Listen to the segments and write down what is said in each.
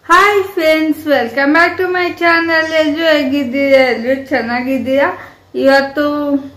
Hi friends welcome back to my channel ಎಲ್ಲರೂ ಹೇಗಿದ್ದೀರಾ ಎಲ್ಲರೂ ಚೆನ್ನಾಗಿದ್ದೀರಾ ಇವತ್ತು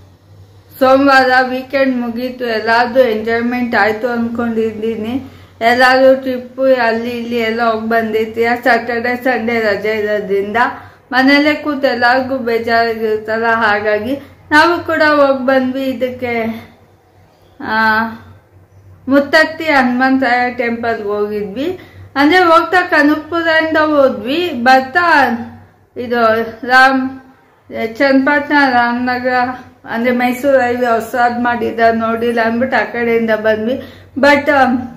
ಸೋಮವಾರ ವೀಕೆಂಡ್ ಮುಗೀತು ಎಲ್ಲಾದ್ರೂ ಎಂಜಾಯ್ಮೆಂಟ್ ಆಯ್ತು ಅನ್ಕೊಂಡಿದ್ದೀನಿ ಎಲ್ಲಾದ್ರೂ ಟ್ರಿಪ್ಪು ಅಲ್ಲಿ ಇಲ್ಲಿ ಎಲ್ಲ ಹೋಗಿ ಬಂದಿರ್ತೀರ ಸ್ಯಾಟರ್ಡೆ ಸಂಡೇ ರಜೆ ಇರೋದ್ರಿಂದ ಮನೇಲೆ ಕೂತು ಎಲ್ಲರಿಗೂ ಬೇಜಾರಾಗಿರುತ್ತಲ್ಲ ಹಾಗಾಗಿ ನಾವು ಕೂಡ ಹೋಗಿ ಬಂದ್ವಿ ಇದಕ್ಕೆ ಆ, ಮುತ್ತತ್ತಿ ಹನುಮಂತರಾಯ ಟೆಂಪಲ್ಗೆ ಹೋಗಿದ್ವಿ ಅಂದ್ರೆ ಹೋಗ್ತಾ ಕನಕಪುರದಿಂದ ಹೋದ್ವಿ ಬರ್ತಾ ಇದು ರಾಮ್ ಚನ್ನಪಟ್ಟಣ ರಾಮನಗರ ಅಂದ್ರೆ ಮೈಸೂರು ಹೈವೇ ಹೊಸಾದ್ ಮಾಡಿದ ನೋಡಿಲ್ಲ ಅಂದ್ಬಿಟ್ಟು ಆ ಕಡೆಯಿಂದ ಬಂದ್ವಿ ಬಟ್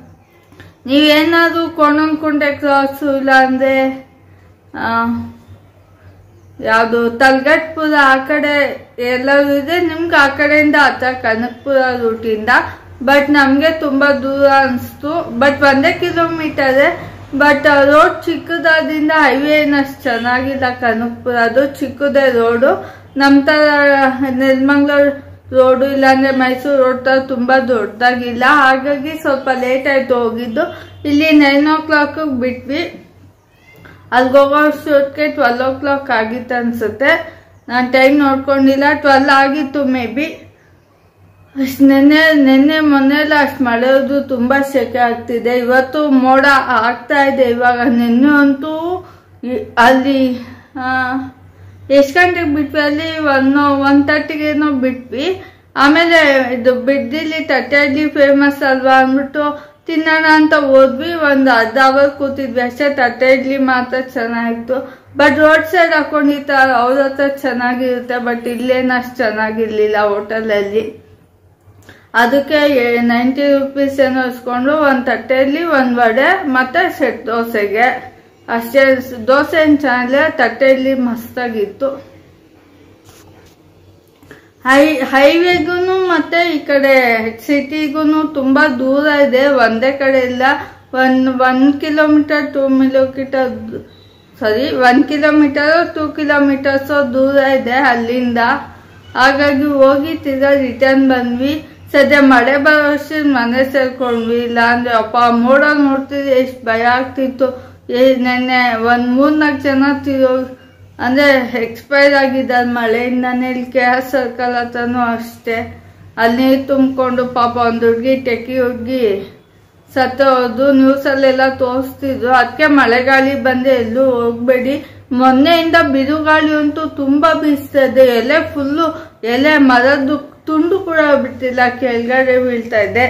ನೀವೇನಾದ್ರೂ ಕೋಣಂಕುಂಟೆ ಕ್ರಾಸು ಇಲ್ಲ ಅಂದ್ರೆ ಆ, ಯಾವುದು ತಲ್ಗಟ್ಪುರ ಆ ಕಡೆ ಎಲ್ಲರೂ ಇದೆ ನಿಮ್ಗೆ ಆ ಕಡೆಯಿಂದ ಆತ ಕನಕಪುರ ರೂಟಿಂದ ಬಟ್ ನಮಗೆ ತುಂಬಾ ದೂರ ಅನಿಸ್ತು ಬಟ್ ಒಂದೇ ಕಿಲೋಮೀಟರ್ ಬಟ್ ರೋಡ್ ಚಿಕ್ಕದಾದ್ರಿಂದ ಹೈವೇ ಏನಷ್ಟು ಚೆನ್ನಾಗಿಲ್ಲ ಕನಕಪುರ ಅದು ಚಿಕ್ಕದೇ ರೋಡು ನಮ್ಮ ತರ ನೆಲಮಂಗ್ಳೂರು ರೋಡು ಇಲ್ಲಾಂದ್ರೆ ಮೈಸೂರು ರೋಡ್ ತರ ತುಂಬಾ ದೊಡ್ಡದಾಗಿಲ್ಲ ಹಾಗಾಗಿ ಸ್ವಲ್ಪ ಲೇಟ್ ಆಯ್ತು ಹೋಗಿದ್ದು ಇಲ್ಲಿ ನೈನ್ ಓ ಕ್ಲಾಕ್ ಬಿಟ್ವಿ ಅಲ್ಲಿಗೆ ಹೋಗೋ ಅಷ್ಟೊತ್ತಿಗೆ ಟ್ವೆಲ್ ಓ ಕ್ಲಾಕ್ ಆಗಿತ್ತು ಅನ್ಸುತ್ತೆ ನಾನು ಟೈಮ್ ನೋಡ್ಕೊಂಡಿಲ್ಲ ಟ್ವೆಲ್ ಆಗಿತ್ತು ಮೇ ಬಿ ಅಷ್ಟು ನೆನ್ನೆ ನೆನ್ನೆ ಮೊನ್ನೆ ಎಲ್ಲ ಅಷ್ಟು ಮಳೆಯೋದು ತುಂಬ ಸೆಕೆ ಆಗ್ತಿದೆ ಇವತ್ತು ಮೋಡ ಆಗ್ತಾ ಇದೆ ಇವಾಗ ನೆನ್ನೆ ಅಂತೂ ಈ- ಅಲ್ಲಿ ಎಷ್ಟು ಗಂಟೆಗೆ ಬಿಟ್ವಿ ಅಲ್ಲಿ ಒನ್ ಒನ್ ತರ್ಟಿಗೇನೋ ಬಿಟ್ವಿ ಆಮೇಲೆ ಇದು ಬಿಡ್ದಿಲ್ಲಿ ತಟ್ಟೆ ಇಡ್ಲಿ ಫೇಮಸ್ ಅಲ್ವಾ ಅಂದ್ಬಿಟ್ಟು ತಿನ್ನೋಣ ಅಂತ ಹೋದ್ವಿ ಒಂದು ಅರ್ಧ ಅವರ್ ಕೂತಿದ್ವಿ ಅಷ್ಟೇ ತಟ್ಟೆ ಇಡ್ಲಿ ಮಾತ್ರ ಚೆನ್ನಾಗಿತ್ತು ಬಟ್ ರೋಡ್ ಸೈಡ್ ಹಾಕೊಂಡಿರ್ತಾರ ಅವ್ರ ಹತ್ರ ಚೆನ್ನಾಗಿರುತ್ತೆ ಬಟ್ ಇಲ್ಲೇನು ಅಷ್ಟು ಚೆನ್ನಾಗಿರ್ಲಿಲ್ಲ ಹೋಟೆಲಲ್ಲಿ ಅದಕ್ಕೆ ನೈಂಟಿ ರುಪೀಸ್ ಏನೋ ಇಸ್ಕೊಂಡು ಒಂದು ತಟ್ಟೆಯಲ್ಲಿ ಒಂದು ವಡೆ ಮತ್ತೆ ಸೆಟ್ ದೋಸೆಗೆ ಅಷ್ಟೇ ದೋಸೆ ಏನು ಚೆನ್ನಾಗಿಲ್ಲ ತಟ್ಟೆಯಲ್ಲಿ ಮಸ್ತಾಗಿತ್ತು ಹೈ ಹೈವೇಗೂ ಮತ್ತೆ ಈ ಕಡೆ ಸಿಟಿಗೂ ತುಂಬಾ ದೂರ ಇದೆ ಒಂದೇ ಕಡೆ ಇಲ್ಲ one one kilometre two kilometre sorry one kilometre two kilometres ದೂರ ಇದೆ ಅಲ್ಲಿಂದ ಹಾಗಾಗಿ ಹೋಗಿ ತಿರ್ಗಾ ರಿಟರ್ನ್ ಬಂದ್ವಿ ಸದ್ಯ ಮಳೆ ಬರೋ ಅಷ್ಟಿಗೆ ಮನೆ ಸೇರ್ಕೊಂಡ್ವಿ ಇಲ್ಲ ಅಂದ್ರೆ ಅಪ್ಪ ಮೋಡ ನೋಡ್ತಿದ್ರೆ ಎಷ್ಟು ಭಯ ಆಗ್ತಿತ್ತು ಏ ನೆನ್ನೆ ಒಂದ್ ಮೂರ್ನಾಲ್ಕು ಜನ ತಿರೋ ಅಂದ್ರೆ ಎಕ್ಸ್ಪೈರ್ ಆಗಿದ್ದಾರೆ ಮಳೆಯಿಂದಾನೆ ಇಲ್ಲಿ ಕೆ ಆರ್ ಸರ್ಕಲ್ ಹತ್ರನೂ ಅಷ್ಟೇ ಅಲ್ಲಿ ನೀರು ತುಂಬಿಕೊಂಡು ಪಾಪ ಒಂದು ಹುಡುಗಿ ಟೆಕ್ಕಿ ಹುಡುಗಿ ಸತ್ತೋದು ನ್ಯೂಸಲ್ಲೆಲ್ಲ ತೋರಿಸ್ತಿದ್ರು ಅದಕ್ಕೆ ಮಳೆಗಾಳಿ ಬಂದೆ ಎಲ್ಲೂ ಹೋಗ್ಬೇಡಿ ಮೊನ್ನೆಯಿಂದ ಬಿರುಗಾಳಿ ಅಂತೂ ತುಂಬಾ ಬೀಸ್ತದೆ ಎಲೆ ಫುಲ್ಲು ಎಲೆ ಮರದ್ದು ತುಂಡು ಕೂಡ ಬಿಟ್ಟಿಲ್ಲ ಕೆಳಗಡೆ ಬೀಳ್ತಾ ಇದೆ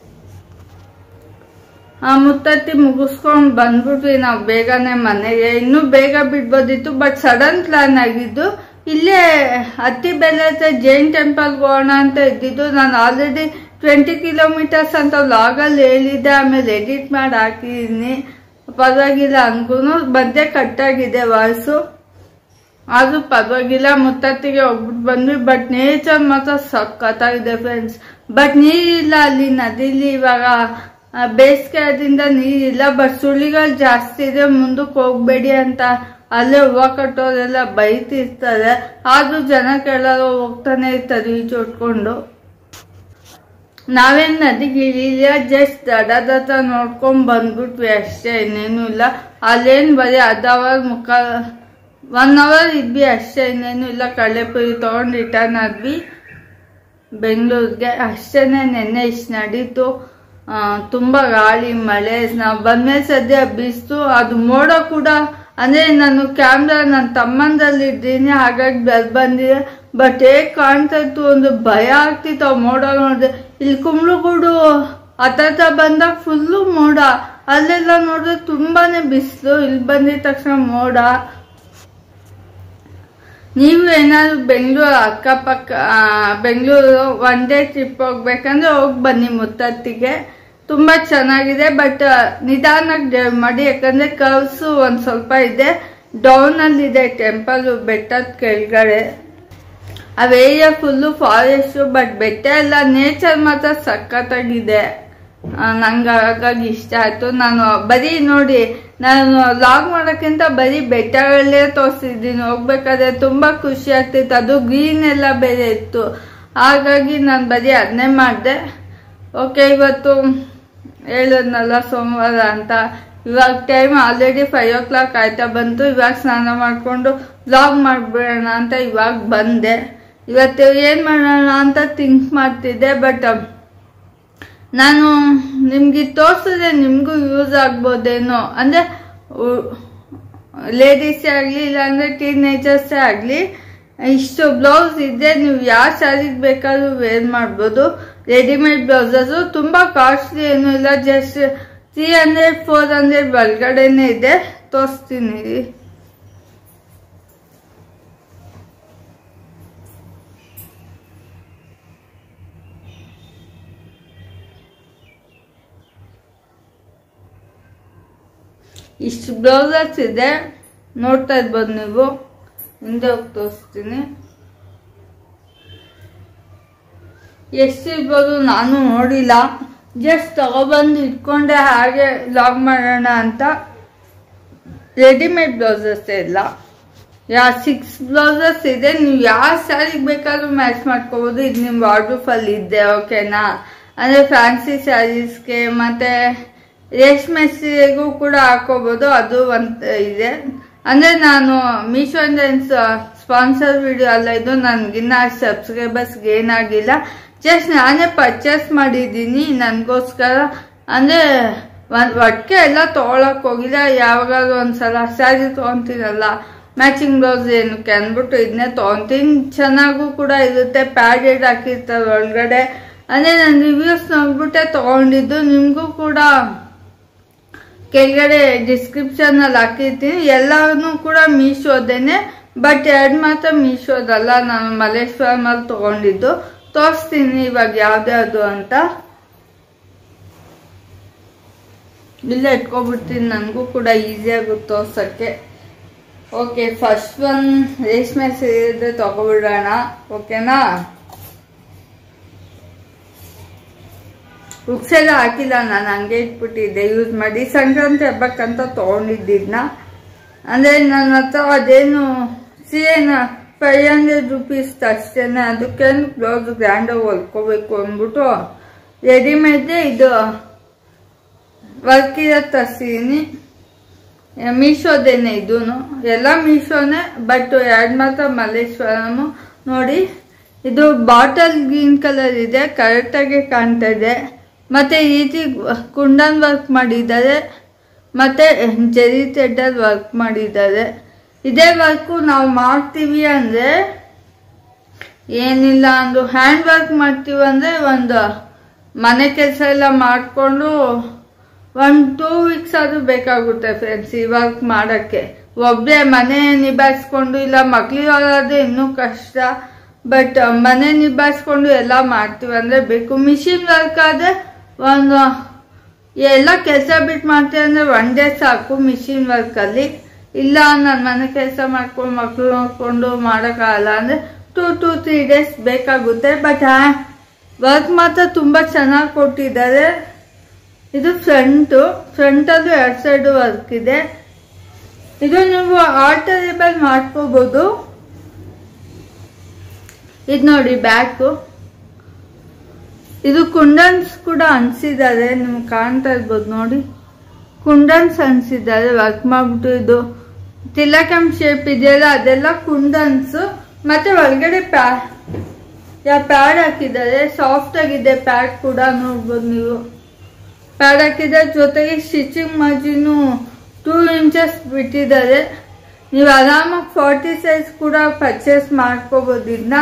ಆ ಮುತ್ತತ್ತಿ ಮುಗಿಸ್ಕೊಂಡ್ ಬಂದ್ಬಿಟ್ವಿ ನಾವು ಬೇಗನೆ ಮನೆಗೆ ಇನ್ನೂ ಬೇಗ ಬಿಡ್ಬೋದಿತ್ತು ಬಟ್ ಸಡನ್ ಪ್ಲಾನ್ ಆಗಿದ್ದು ಇಲ್ಲೇ ಹತ್ತಿ ಬೆಲೆ ಹತ್ರ ಜೈನ್ ಟೆಂಪಲ್ಗೆ ಹೋಗೋಣ ಅಂತ ಇದ್ದಿದ್ದು ನಾನು ಆಲ್ರೆಡಿ ಟ್ವೆಂಟಿ ಕಿಲೋಮೀಟರ್ಸ್ ಅಂತ ವ್ಲಾಗಲ್ಲಿ ಹೇಳಿದ್ದೆ ಆಮೇಲೆ ಎಡಿಟ್ ಮಾಡಿ ಹಾಕಿದ್ದೀನಿ ಪರವಾಗಿಲ್ಲ ಅನ್ಕೂನು ಮಧ್ಯೆ ಕಟ್ಟಾಗಿದೆ ವಾಯ್ಸು ಆದ್ರೂ ಪರವಾಗಿಲ್ಲ ಮುತ್ತತ್ತಿಗೆ ಹೋಗ್ಬಿಟ್ಟು ಬಂದ್ವಿ ಬಟ್ ನೇಚರ್ ಮಾತ್ರ ಸಖತ್ತಾಗಿದೆ ಫ್ರೆಂಡ್ಸ್ ಬಟ್ ನೀರಿಲ್ಲ ಅಲ್ಲಿ ನದಿಲಿ ಇವಾಗ ಆ, ಬೇಸಿಗೆದಿಂದ ನೀರಿಲ್ಲ ಬಟ್ ಸುಳಿಗಳು ಜಾಸ್ತಿ ಇದೆ ಮುಂದಕ್ಕೆ ಹೋಗ್ಬೇಡಿ ಅಂತ ಅಲ್ಲೇ ಹೂವು ಕಟ್ಟೋರೆಲ್ಲ ಬೈತಿರ್ತಾರೆ ಆದ್ರೂ ಜನ ಕೆಳಗೆ ಹೋಗ್ತಾನೆ ಇರ್ತಾರೆ ಈಜೊಟ್ಕೊಂಡು ನಾವೇನ್ ನದಿಗೆ ಇಳಿಲಿಲ್ಲ ಜಸ್ಟ್ ದಡದತ್ತ ನೋಡ್ಕೊಂಡ್ ಬಂದ್ಬಿಟ್ವಿ ಅಷ್ಟೇ ಇನ್ನೇನು ಇಲ್ಲ ಅಲ್ಲೇನ್ ಬರೀ ಅರ್ಧ ಅವರ್ ಮುಖ ಒನ್ ಅವರ್ ಇದ್ವಿ ಅಷ್ಟೇ ಇನ್ನೇನು ಇಲ್ಲ ಕಳ್ಳೆಪುರಿ ತಗೊಂಡ್ ರಿಟರ್ನ್ ಆದ್ವಿ ಬೆಂಗಳೂರಿಗೆ ಅಷ್ಟೇನೆ ನೆನ್ನೆ ಇಷ್ಟು ನಡೀತು ಆ, ತುಂಬಾ ಗಾಳಿ ಮಳೆ ನಾವು ಬಂದ್ಮೇಲೆ ಸದ್ಯ ಬೀಸ್ತು ಅದು ಮೋಡ ಕೂಡ ಅಂದ್ರೆ ನಾನು ಕ್ಯಾಮ್ರಾ ನನ್ನ ತಮ್ಮಂದಲ್ಲಿ ಇದ್ದೀನಿ ಹಾಗಾಗಿ ಬೆಲ್ ಬಂದಿದೆ ಬಟ್ ಹೇಗ್ ಕಾಣ್ತಾ ಇತ್ತು ಒಂದು ಭಯ ಆಗ್ತಿತ್ತು ಆ ಮೋಡ ನೋಡಿದೆ ಇಲ್ಲಿ ಕುಂಬ್ಳಗೂಡು ಹತ್ತತ್ರ ಬಂದಾಗ ಫುಲ್ಲು ಮೋಡ ಅಲ್ಲೆಲ್ಲ ನೋಡಿದ್ರೆ ತುಂಬಾನೇ ಬಿಸಿಲು ಇಲ್ಲಿ ಬಂದಿದ ತಕ್ಷಣ ಮೋಡ ನೀವು ಏನಾದ್ರು ಬೆಂಗಳೂರು ಅಕ್ಕಪಕ್ಕ ಆ, ಬೆಂಗಳೂರು ಒನ್ ಡೇ ಟ್ರಿಪ್ ಹೋಗ್ಬೇಕಂದ್ರೆ ಹೋಗಿ ಬನ್ನಿ ಮುತ್ತತ್ತಿಗೆ ತುಂಬಾ ಚೆನ್ನಾಗಿದೆ ಬಟ್ ನಿಧಾನಕ್ಕೆ ಡ್ರೈವ್ ಮಾಡಿ ಯಾಕಂದ್ರೆ ಕರ್ವ್ಸ್ ಒಂದ್ ಸ್ವಲ್ಪ ಇದೆ ಡೌನ್ ಅಲ್ಲಿ ಇದೆ ಟೆಂಪಲ್ ಬೆಟ್ಟದ ಕೆಳಗಡೆ ಆ ಏರಿಯಾ ಫುಲ್ಲು ಫಾರೆಸ್ಟ್ ಬಟ್ ಬೆಟ್ಟ ಎಲ್ಲ ನೇಚರ್ ಮಾತ್ರ ಸಖತ್ತಾಗಿದೆ ಆ, ನಂಗೆ ಹಾಗಾಗಿ ಇಷ್ಟ ಆಯ್ತು ನಾನು ಬರೀ ನೋಡಿ ನಾನು ಲಾಗ್ ಮಾಡೋಕ್ಕಿಂತ ಬರೀ ಬೆಟ್ಟಗಳಲ್ಲೇ ತೋರಿಸಿದ್ದೀನಿ ಹೋಗ್ಬೇಕಾದ್ರೆ ತುಂಬಾ ಖುಷಿ ಆಗ್ತಿತ್ತು ಅದು ಗ್ರೀನ್ ಎಲ್ಲ ಬೇರೆ ಇತ್ತು ಹಾಗಾಗಿ ನಾನು ಬರೀ ಅದನ್ನೇ ಮಾಡಿದೆ ಓಕೆ ಇವತ್ತು ಹೇಳಿದ್ನಲ್ಲ ಸೋಮವಾರ ಅಂತ ಇವಾಗ time already five o'clock ಆಯ್ತಾ ಬಂತು ಇವಾಗ ಸ್ನಾನ ಮಾಡಿಕೊಂಡು ಬ್ಲಾಗ್ ಮಾಡಿಬಿಡೋಣ ಅಂತ ಇವಾಗ ಬಂದೆ ಇವತ್ತು ಏನು ಮಾಡೋಣ ಅಂತ ಥಿಂಕ್ ಮಾಡ್ತಿದ್ದೆ ಬಟ್ ನಾನು ನಿಮ್ಗೆ ತೋರಿಸಿದ್ರೆ ನಿಮಗೂ ಯೂಸ್ ಆಗ್ಬೋದೇನೋ ಅಂದರೆ ಲೇಡೀಸೇ ಆಗಲಿ ಇಲ್ಲಾಂದರೆ ಟೀನೇಜರ್ಸೇ ಆಗಲಿ ಇಷ್ಟು ಬ್ಲೌಸ್ ಇದೆ ನೀವು ಯಾವ ಸ್ಯಾರಿಗೆ ಬೇಕಾದ್ರೂ ವೇರ್ ಮಾಡ್ಬೋದು ರೆಡಿಮೇಡ್ ಬ್ಲೌಸಸ್ಸು ತುಂಬ ಕಾಸ್ಟ್ಲಿ ಏನೂ ಇಲ್ಲ just three hundred four hundred ಒಳಗಡೆನೇ ಇದೆ ತೋರಿಸ್ತೀನಿ ಇಷ್ಟು ಬ್ಲೌಸಸ್ ಇದೆ ನೋಡ್ತಾ ಇರ್ಬೋದು ನೀವು ಹಿಂದೆ ಹೋಗಿ ತೋರಿಸ್ತೀನಿ ಎಷ್ಟಿರ್ಬೋದು ನಾನು ನೋಡಿಲ್ಲ ಜಸ್ಟ್ ತಗೊಬಂದು ಇಟ್ಕೊಂಡೆ ಹಾಗೆ ಲಾಗ್ ಮಾಡೋಣ ಅಂತ ರೆಡಿಮೇಡ್ ಬ್ಲೌಸಸ್ ಇಲ್ಲ ಯಾ ಸಿಕ್ಸ್ ಬ್ಲೌಸಸ್ ಇದೆ ನೀವು ಯಾವ ಸ್ಯಾರಿಗೆ ಬೇಕಾದ್ರೂ ಮ್ಯಾಚ್ ಮಾಡ್ಕೋಬೋದು ಇದು ನಿಮ್ಮ ವಾರ್ಡ್ರೂಫಲ್ಲಿ ಇದೆ ಓಕೆನಾ ಅಂದರೆ ಫ್ಯಾನ್ಸಿ ಸ್ಯಾರೀಸ್ಗೆ ಮತ್ತು ರೇಷ್ಮೆ ಸೀರೆಗೂ ಕೂಡ ಹಾಕೋಬೋದು ಅದು ಒಂದು ಇದೆ ಅಂದರೆ ನಾನು ಮೀಶೋಯಿಂದ ಸ್ಪಾನ್ಸರ್ ವಿಡಿಯೋ ಅಲ್ಲ ಇದು ನನಗಿನ್ನ ಸಬ್ಸ್ಕ್ರೈಬರ್ಸ್ಗೆ ಏನಾಗಿಲ್ಲ ಜಸ್ಟ್ ನಾನೇ ಪರ್ಚೇಸ್ ಮಾಡಿದ್ದೀನಿ ನನಗೋಸ್ಕರ ಅಂದರೆ ಒಂದು ಒಟ್ಟಿಗೆ ಎಲ್ಲ ತೊಗೊಳಕ್ಕೆ ಹೋಗಿಲ್ಲ ಯಾವಾಗಾದ್ರೂ ಒಂದ್ಸಲ ಸ್ಯಾರಿ ತೊಗೊತೀನಲ್ಲ ಮ್ಯಾಚಿಂಗ್ ಬ್ಲೌಸ್ ಏನಕ್ಕೆ ಅಂದ್ಬಿಟ್ಟು ಇದನ್ನೇ ತೊಗೊತೀನಿ ಚೆನ್ನಾಗೂ ಕೂಡ ಇರುತ್ತೆ ಪ್ಯಾಡೆಡ್ ಹಾಕಿರ್ತಾರೆ ಒಳಗಡೆ ಅಂದರೆ ನಾನು ರಿವ್ಯೂಸ್ ನೋಡ್ಬಿಟ್ಟೆ ತೊಗೊಂಡಿದ್ದು ನಿಮಗೂ ಕೂಡ ಕೆಳಗಡೆ ಡಿಸ್ಕ್ರಿಪ್ಷನಲ್ಲಿ ಹಾಕಿರ್ತೀನಿ ಎಲ್ಲನೂ ಕೂಡ ಮೀಶೋದೇನೆ ಬಟ್ ಎರಡು ಮಾತ್ರ ಮೀಶೋದಲ್ಲ ನಾನು ಮಲ್ಲೇಶ್ವರಮಲ್ಲಿ ತೊಗೊಂಡಿದ್ದು ತೋರಿಸ್ತೀನಿ ಇವಾಗ ಯಾವ್ದ್ಯಾವ್ದು ಅಂತ ಇಲ್ಲೇ ಇಟ್ಕೊಬಿಡ್ತೀನಿ ನನಗೂ ಕೂಡ ಈಸಿ ಆಗುತ್ತೆ ತೋರ್ಸೋಕ್ಕೆ ಓಕೆ ಫಸ್ಟ್ ಒನ್ ರೇಷ್ಮೆ ಸೀರೆ ತಗೊಬಿಡೋಣ ಓಕೆನಾ ಉಕ್ಸೆಲ್ಲ ಹಾಕಿಲ್ಲ ನಾನು ಹಂಗೆ ಇಟ್ಬಿಟ್ಟಿದ್ದೆ ಯೂಸ್ ಮಾಡಿ ಸಂಕ್ರಾಂತಿ ಹಬ್ಬಕ್ಕಂತ ತೊಗೊಂಡಿದ್ದಿದ್ನ ಅಂದರೆ ನನ್ನ ಹತ್ರ ಅದೇನು ಸೀರೆನ ಫೈವ್ ಹಂಡ್ರೆಡ್ ರುಪೀಸ್ ಅಷ್ಟೇ ಅದಕ್ಕೆ ಬ್ಲೌಸ್ ಗ್ರ್ಯಾಂಡಾಗಿ ಹೊಲ್ಕೋಬೇಕು ಅಂದ್ಬಿಟ್ಟು ರೆಡಿಮೇಡ್ದೆ ಇದು ವರ್ಕ್ ಇರೋ ತರ್ಸಿದ್ದೀನಿ ಮೀಶೋದೇನೆ ಇದೂ ಎಲ್ಲ ಮೀಶೋನೇ ಬಟ್ ಎರಡು ಮಾತ್ರ ಮಲ್ಲೇಶ್ವರಮು ನೋಡಿ ಇದು ಬಾಟಲ್ ಗ್ರೀನ್ ಕಲರ್ ಇದೆ ಕರೆಕ್ಟಾಗಿ ಕಾಣ್ತಾ ಇದೆ ಮತ್ತು ಈ ರೀತಿ ಕುಂಡನ್ ವರ್ಕ್ ಮಾಡಿದ್ದಾರೆ ಮತ್ತು ಜರಿ ಥ್ರೆಡ್ಡಲ್ಲಿ ವರ್ಕ್ ಮಾಡಿದ್ದಾರೆ ಇದೇ ವರ್ಕು ನಾವು ಮಾಡ್ತೀವಿ ಅಂದರೆ ಏನಿಲ್ಲ ಅಂದು ಹ್ಯಾಂಡ್ ವರ್ಕ್ ಮಾಡ್ತೀವಿ ಅಂದರೆ ಒಂದು ಮನೆ ಕೆಲಸ ಎಲ್ಲ ಮಾಡಿಕೊಂಡು ಒಂದು ಟೂ ವೀಕ್ಸ್ ಆದರೂ ಬೇಕಾಗುತ್ತೆ ಫ್ರೆಂಡ್ಸ್ ಈ ವರ್ಕ್ ಮಾಡೋಕ್ಕೆ ಒಬ್ಬರೇ ಮನೆ ನಿಭಾಯಿಸ್ಕೊಂಡು ಇಲ್ಲ ಮಕ್ಳಿಗಾದ್ರೆ ಇನ್ನೂ ಕಷ್ಟ ಬಟ್ ಮನೆ ನಿಭಾಯಿಸ್ಕೊಂಡು ಎಲ್ಲ ಮಾಡ್ತೀವಿ ಅಂದರೆ ಬೇಕು ಮಿಷಿನ್ ವರ್ಕ್ ಆದರೆ ಒಂದು ಎಲ್ಲ ಕೆಲಸ ಬಿಟ್ಟು ಮಾಡ್ತೀವಿ ಅಂದರೆ ಒನ್ ಡೇ ಸಾಕು ಮಿಷಿನ್ ವರ್ಕಲ್ಲಿ ಇಲ್ಲ ನಾನು ಮನೆ ಕೆಲಸ ಮಾಡ್ಕೊಂಡು ಮಕ್ಕಳು ನೋಡ್ಕೊಂಡು ಮಾಡೋಕ್ಕಾಗಲ್ಲ ಅಂದರೆ ಟೂ ಟು ತ್ರೀ ಡೇಸ್ ಬೇಕಾಗುತ್ತೆ ಬಟ್ ವರ್ಕ್ ಮಾತ್ರ ತುಂಬ ಚೆನ್ನಾಗಿ ಕೊಟ್ಟಿದ್ದಾರೆ ಇದು ಫ್ರಂಟು ಫ್ರಂಟಲ್ಲೂ ಎರಡು ಸೈಡು ವರ್ಕ್ ಇದೆ ಇದು ನೀವು ಆಲ್ಟರೇಬಲ್ ಮಾಡ್ಕೋಬೋದು ಇದು ನೋಡಿ ಬ್ಯಾಕು ಇದು ಕುಂಡನ್ಸ್ ಕೂಡ ಅನ್ಸಿದ್ದಾರೆ ನಿಮ್ಗೆ ಕಾಣ್ತಾ ಇರ್ಬೋದು ನೋಡಿ ಕುಂಡನ್ಸ್ ಅನ್ಸಿದ್ದಾರೆ ವರ್ಕ್ ಮಾಡ್ಬಿಟ್ಟು ಇದು ತಿಲಕಂ ಶೇಪ್ ಇದೆಯಲ್ಲ ಅದೆಲ್ಲ ಕುಂಡನ್ಸ್ ಮತ್ತೆ ಒಳಗಡೆ ಪ್ಯಾ ಯಾ ಪ್ಯಾಡ್ ಹಾಕಿದ್ದಾರೆ ಸಾಫ್ಟ್ ಆಗಿದೆ ಪ್ಯಾಡ್ ಕೂಡ ನೋಡ್ಬೋದು ನೀವು ಪ್ಯಾಡ್ ಹಾಕಿದ್ದಾರೆ ಜೊತೆಗೆ ಸ್ಟಿಚಿಂಗ್ ಮಾರ್ಜಿನು ಟೂ ಇಂಚಸ್ ಬಿಟ್ಟಿದ್ದಾರೆ ನೀವು ಆರಾಮಾಗಿ ಫಾರ್ಟಿ ಸೈಜ್ ಕೂಡ ಪರ್ಚೇಸ್ ಮಾಡ್ಕೋಬೋದು ಇದನ್ನ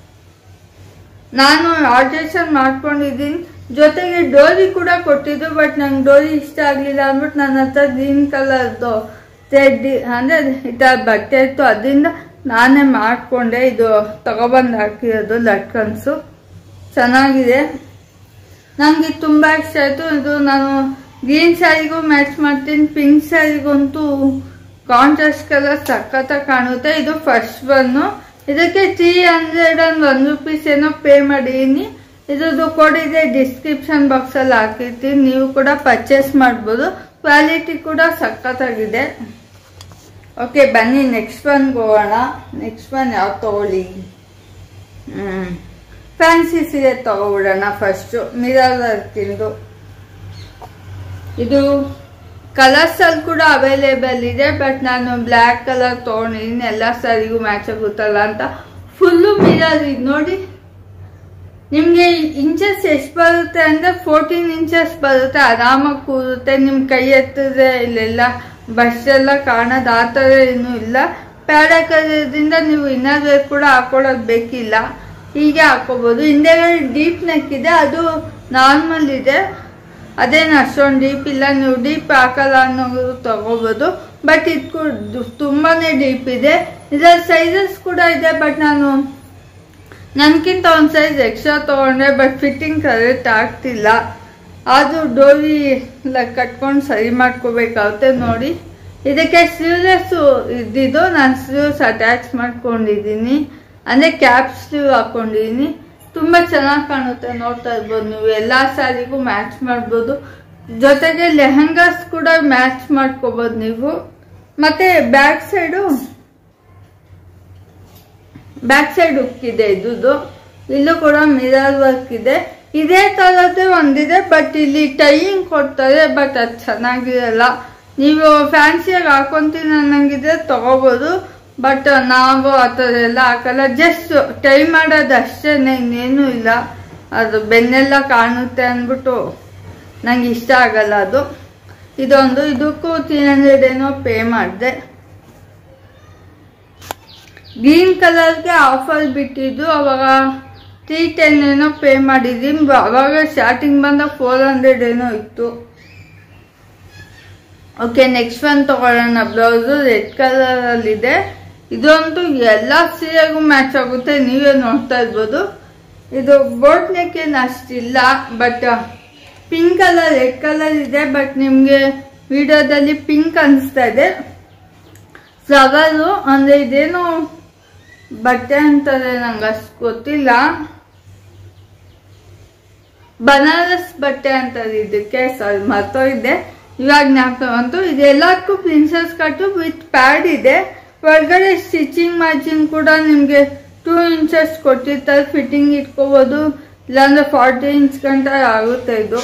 ನಾನು ಆಲ್ಟ್ರೇಷನ್ ಮಾಡ್ಕೊಂಡಿದ್ದೀನಿ ಜೊತೆಗೆ ಡೋರಿ ಕೂಡ ಕೊಟ್ಟಿದ್ದು ಬಟ್ ನಂಗೆ ಡೋರಿ ಇಷ್ಟ ಆಗಲಿಲ್ಲ ಅಂದ್ಬಿಟ್ಟು ನನ್ನ ಹತ್ರ ಗ್ರೀನ್ ಕಲರ್ದು ಥ್ರೆಡ್ ಅಂದರೆ ಈ ಥರ ಬಟ್ಟೆ ಇತ್ತು ಅದರಿಂದ ನಾನೇ ಮಾಡಿಕೊಂಡೆ ಇದು ತಗೊಬಂದು ಹಾಕಿರೋದು ಲಟ್ಕನ್ಸು ಚೆನ್ನಾಗಿದೆ ನನಗೆ ತುಂಬ ಇಷ್ಟ ಆಯಿತು ಇದು ನಾನು ಗ್ರೀನ್ ಸ್ಯಾರಿಗೂ ಮ್ಯಾಚ್ ಮಾಡ್ತೀನಿ ಪಿಂಕ್ ಸ್ಯಾರಿಗಂತೂ ಕಾಂಟ್ರಾಸ್ಟ್ ಕಲರ್ ಸಖತ್ತಾಗಿ ಕಾಣುತ್ತೆ ಇದು ಫಸ್ಟ್ ಒನ್ನು ಇದಕ್ಕೆ three hundred and one rupees ಏನೋ ಪೇ ಮಾಡಿದ್ದೀನಿ ಇದ್ರದ್ದು ಕೋಡ್ ಇದೆ ಡಿಸ್ಕ್ರಿಪ್ಷನ್ ಬಾಕ್ಸಲ್ಲಿ ಹಾಕಿರ್ತೀನಿ ನೀವು ಕೂಡ ಪರ್ಚೇಸ್ ಮಾಡ್ಬೋದು ಕ್ವಾಲಿಟಿ ಕೂಡ ಸಖತ್ತಾಗಿದೆ ಓಕೆ ಬನ್ನಿ ನೆಕ್ಸ್ಟ್ ಒನ್ಗೆ ಹೋಗೋಣ ನೆಕ್ಸ್ಟ್ ಒನ್ ಯಾವ್ದು ತಗೊಳ್ಳಿ ಹ್ಞೂ ಫ್ಯಾನ್ಸಿ ಸೀರೆ ತಗೊಬಿಡೋಣ ಫಸ್ಟು ಮಿರರ್ ವರ್ಕಿಂದು ಇದು ಕಲರ್ಸ್ ಅಲ್ಲಿ ಕೂಡ ಅವೈಲೇಬಲ್ ಇದೆ ಬಟ್ ನಾನು ಬ್ಲ್ಯಾಕ್ ಕಲರ್ ತೊಗೊಂಡಿದ್ದೀನಿ ಎಲ್ಲ ಸರಿಗೂ ಮ್ಯಾಚ್ ಆಗುತ್ತಲ್ಲ ಅಂತ ಫುಲ್ಲು ಮಿರರ್ ಇದು ನೋಡಿ ನಿಮಗೆ ಇಂಚಸ್ ಎಷ್ಟು ಬರುತ್ತೆ ಅಂದರೆ ಫೋರ್ಟೀನ್ ಇಂಚಸ್ ಬರುತ್ತೆ ಆರಾಮಾಗಿ ಕೂರುತ್ತೆ ನಿಮ್ಮ ಕೈ ಎತ್ತಿದ್ರೆ ಇಲ್ಲೆಲ್ಲ ಬಸ್ ಎಲ್ಲ ಕಾಣೋದು ಆ ಥರ ಏನೂ ಇಲ್ಲ ಪ್ಯಾಡ್ ಹಾಕೋದ್ರಿಂದ ನೀವು ಇನ್ನರ್ ವೇರ್ ಕೂಡ ಹಾಕೊಳ್ಳೋದು ಬೇಕಿಲ್ಲ ಹೀಗೆ ಹಾಕೋಬೋದು ಹಿಂದೆಗಡೆ ಡೀಪ್ ನೆಕ್ ಇದೆ ಅದು ನಾರ್ಮಲ್ ಇದೆ ಅದೇನು ಅಷ್ಟೊಂದು ಡೀಪ್ ಇಲ್ಲ ನೀವು ಡೀಪ್ ಹಾಕಲ್ಲ ಅನ್ನೋದು ತಗೋಬೋದು ಬಟ್ ಇದು ತುಂಬಾ ಡೀಪ್ ಇದೆ ಇದರ ಸೈಜಸ್ ಕೂಡ ಇದೆ ಬಟ್ ನಾನು ನನಗಿಂತ ಒಂದು ಸೈಜ್ ಎಕ್ಸ್ಟ್ರಾ ತೊಗೊಂಡೆ ಬಟ್ ಫಿಟ್ಟಿಂಗ್ ಕರೆಕ್ಟ್ ಆಗ್ತಿಲ್ಲ ಅದು ಡೋರಿ ಎಲ್ಲ ಕಟ್ಕೊಂಡು ಸರಿ ಮಾಡ್ಕೋಬೇಕಾಗುತ್ತೆ ನೋಡಿ ಇದಕ್ಕೆ ಸ್ಲೀವ್ಲೆಸ್ ಇದ್ದಿದ್ದು ನಾನು ಸ್ಲೀವ್ಸ್ ಅಟ್ಯಾಚ್ ಮಾಡ್ಕೊಂಡಿದ್ದೀನಿ ಅಂದರೆ ಕ್ಯಾಪ್ ಸ್ಲೀವ್ ಹಾಕೊಂಡಿದ್ದೀನಿ ತುಂಬ ಚೆನ್ನಾಗಿ ಕಾಣುತ್ತೆ ನೋಡ್ತಾ ಇರ್ಬೋದು ನೀವು ಎಲ್ಲ ಸ್ಯಾರಿಗೂ ಮ್ಯಾಚ್ ಮಾಡ್ಬೋದು ಜೊತೆಗೆ ಲೆಹಂಗಾಸ್ ಕೂಡ ಮ್ಯಾಚ್ ಮಾಡ್ಕೋಬೋದು ನೀವು ಮತ್ತೆ back side back side hook ಇದೆ ಇದ್ದು ಇಲ್ಲೂ ಕೂಡ ಮಿರರ್ ವರ್ಕ್ ಇದೆ ಇದೇ ತರದೇ ಒಂದಿದೆ ಬಟ್ ಇಲ್ಲಿ ಟೈಯಿಂಗ್ ಕೊಡ್ತಾರೆ ಬಟ್ ಅದು ಚೆನ್ನಾಗಿರಲ್ಲ ನೀವು ಫ್ಯಾನ್ಸಿಯಾಗಿ ಹಾಕೊಂತೀನಿ ಅನ್ನಂಗಿದ್ರೆ ತಗೋಬೋದು ಬಟ್ ನಾವು ಆ ಥರ ಎಲ್ಲ ಹಾಕಲ್ಲ ಜಸ್ಟ್ ಟೈ ಮಾಡೋದು ಅಷ್ಟೇ ಇನ್ನೇನು ಇಲ್ಲ ಅದು ಬೆನ್ನೆಲ್ಲ ಕಾಣುತ್ತೆ ಅಂದ್ಬಿಟ್ಟು ನಂಗೆ ಇಷ್ಟ ಆಗಲ್ಲ ಅದು ಇದೊಂದು ಇದಕ್ಕೂ ತ್ರೀ ಹಂಡ್ರೆಡ್ ಏನೋ ಪೇ ಮಾಡಿದೆ ಗ್ರೀನ್ ಕಲರ್ಗೆ ಆಫರ್ ಬಿಟ್ಟಿದ್ದು ಅವಾಗ ತ್ರೀ ಟೆನ್ ಏನೋ ಪೇ ಮಾಡಿದ್ದೀನಿ ಅವಾಗ ಸ್ಟಾರ್ಟಿಂಗ್ ಬಂದಾಗ ಫೋರ್ ಹಂಡ್ರೆಡ್ ಏನೋ ಇತ್ತು ಓಕೆ ನೆಕ್ಸ್ಟ್ ಒನ್ ತಗೊಳ್ಳೋಣ ಬ್ಲೌಸು ರೆಡ್ ಕಲರಲ್ಲಿದೆ ಇದಂತೂ ಎಲ್ಲ ಸೀರೆಗೂ ಮ್ಯಾಚ್ ಆಗುತ್ತೆ ನೀವೇ ನೋಡ್ತಾ ಇರ್ಬೋದು ಇದು ಬೋಟ್ ನೆಕ್ ಏನು ಅಷ್ಟಿಲ್ಲ but pink colour red colour ಇದೆ ಬಟ್ ನಿಮಗೆ ವಿಡಿಯೋದಲ್ಲಿ ಪಿಂಕ್ ಅನಿಸ್ತಾ ಇದೆ ಫ್ಲವರು ಅಂದರೆ ಇದೇನು ಬಟ್ಟೆ ಅಂತಾರೆ ನಂಗೆ ಅಷ್ಟು ಗೊತ್ತಿಲ್ಲ ಬನಾರಸ್ ಬಟ್ಟೆ ಅಂತಾರೆ ಇದಕ್ಕೆ ಸಾರಿ ಮರ್ತೋಗಿದೆ ಇವಾಗ ಜ್ಞಾಪಕ ಬಂತು ಇದೆಲ್ಲದಕ್ಕೂ ಪ್ರಿನ್ಸಸ್ ಕಟ್ಟು ವಿತ್ ಪ್ಯಾಡ್ ಇದೆ ಒಳಗಡೆ ಸ್ಟಿಚಿಂಗ್ ಮಾರ್ಜಿನ್ ಕೂಡ ನಿಮಗೆ ಟೂ ಇಂಚಸ್ ಕೊಟ್ಟಿರ್ತಾರೆ ಫಿಟ್ಟಿಂಗ್ ಇಟ್ಕೋಬೋದು ಇಲ್ಲಾಂದ್ರೆ ಫಾರ್ಟಿ ಇಂಚ್ ಗಂಟ ಆಗುತ್ತೆ ಇದು